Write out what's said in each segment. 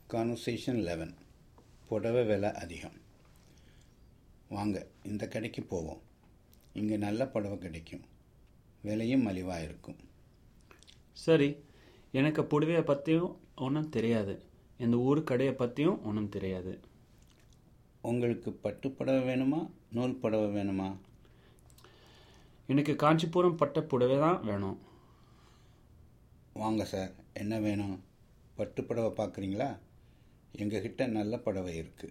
conversation eleven புடவை விலை அதிகம் வாங்க இந்த கடைக்கு போவோம் இங்கே நல்ல புடவை கிடைக்கும் விலையும் மலிவாக இருக்கும் சரி எனக்கு புடவையை பற்றியும் ஒன்றும் தெரியாது இந்த ஊர் கடையை பற்றியும் ஒன்றும் தெரியாது உங்களுக்கு பட்டு புடவை வேணுமா நூல் புடவை வேணுமா எனக்கு காஞ்சிபுரம் பட்ட புடவை தான் வேணும் வாங்க சார் என்ன வேணும் பட்டு புடவை பார்க்குறீங்களா எங்ககிட்ட நல்ல புடவை இருக்குது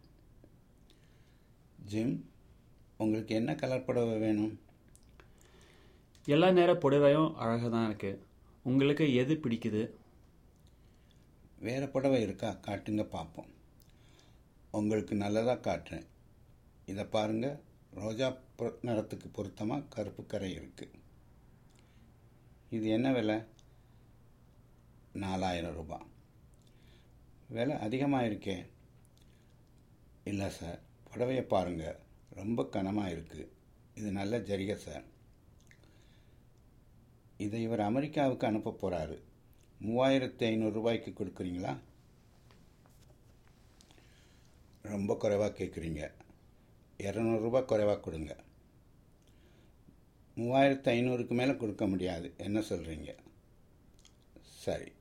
ஜிம் உங்களுக்கு என்ன கலர் புடவை வேணும் எல்லா நேர புடவையும் அழகாக தான் இருக்குது உங்களுக்கு எது பிடிக்குது வேறு புடவை இருக்கா காட்டுங்க பார்ப்போம் உங்களுக்கு நல்லதாக காட்டுறேன் இதை பாருங்கள் ரோஜா பொ- நிறத்துக்கு பொருத்தமாக கருப்பு கரை இருக்குது இது என்ன விலை நாலாயிரம் ரூபாய் விலை அதிகமாக இருக்கே இல்லை சார் புடவையை பாருங்கள் ரொம்ப கனமாக இருக்குது இது நல்ல ஜரிகை சார் இதை இவர் அமெரிக்காவுக்கு அனுப்ப போகிறாரு மூவாயிரத்தி ஐநூறு ரூபாய்க்கு கொடுக்குறீங்களா ரொம்ப குறைவாக கேட்குறீங்க இரநூறுபா குறைவாக கொடுங்க மூவாயிரத்து ஐநூறுக்கு மேலே கொடுக்க முடியாது என்ன சொல்கிறீங்க சரி